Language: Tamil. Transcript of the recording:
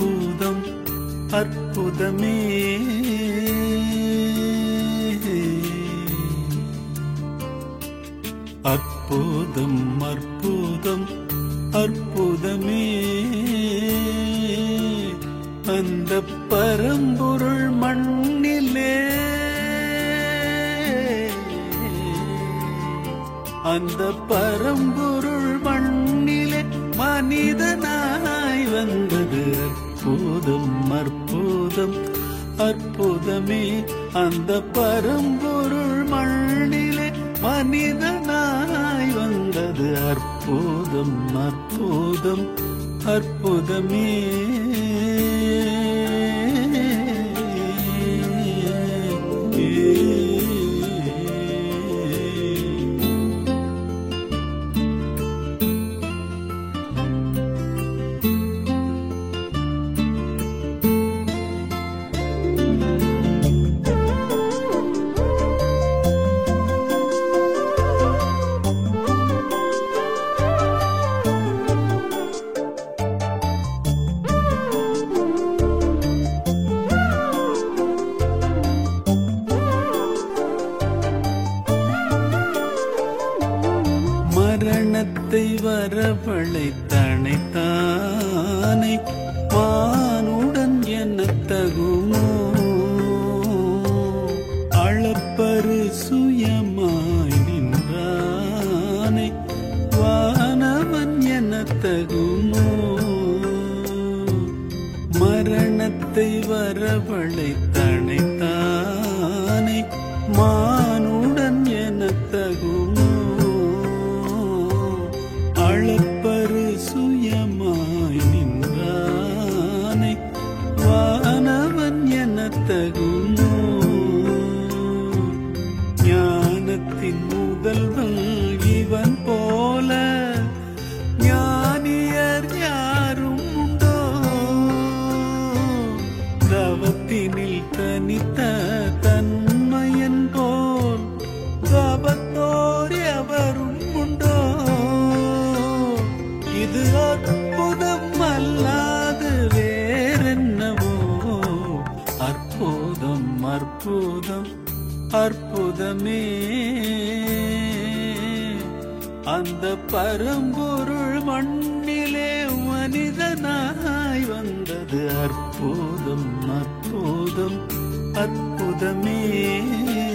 அற்புதம் அற்புதமே அற்புதம் அற்புதம் அற்புதமே அந்த பரம்பொருள் மண்ணிலே அந்த பரம்பொருள் மண்ணிலே மனிதனாய் வந்தது அற்புதம் அற்புதம் அற்புதமே அந்த பரம்பொருள் மண்ணிலே மனிதனாய் வந்தது அற்புதம் அற்புதம் அற்புதமே மரணத்தை வரவழை தனைத்தானை வானுடன் என்ன தகுமோ அளப்பரு சுயமாய் நின்றானை வானவன் என்ன தகுமோ மரணத்தை வரவழை தனைத்தானை மானுடன் என தகுமோ அளப்பரு சுயமாய் நின்றானை வானவன் என தகுமோ ஞானத்தின் முதல்வன் இவன் போல ஞானியர் யாரும் உண்டோ தவத்தினில் தனித்த தன்மையன் போல் தவத்தோர் எவரும் உண்டோ இது அற்புதம் அல்லாது வேறென்னவோ அற்புதம் அற்புதம் அற்புதமே அந்த பரம்பொருள் மண்ணிலே மனிதனாய் வந்தது அற்புதம் அற்புதம் அற்புதமே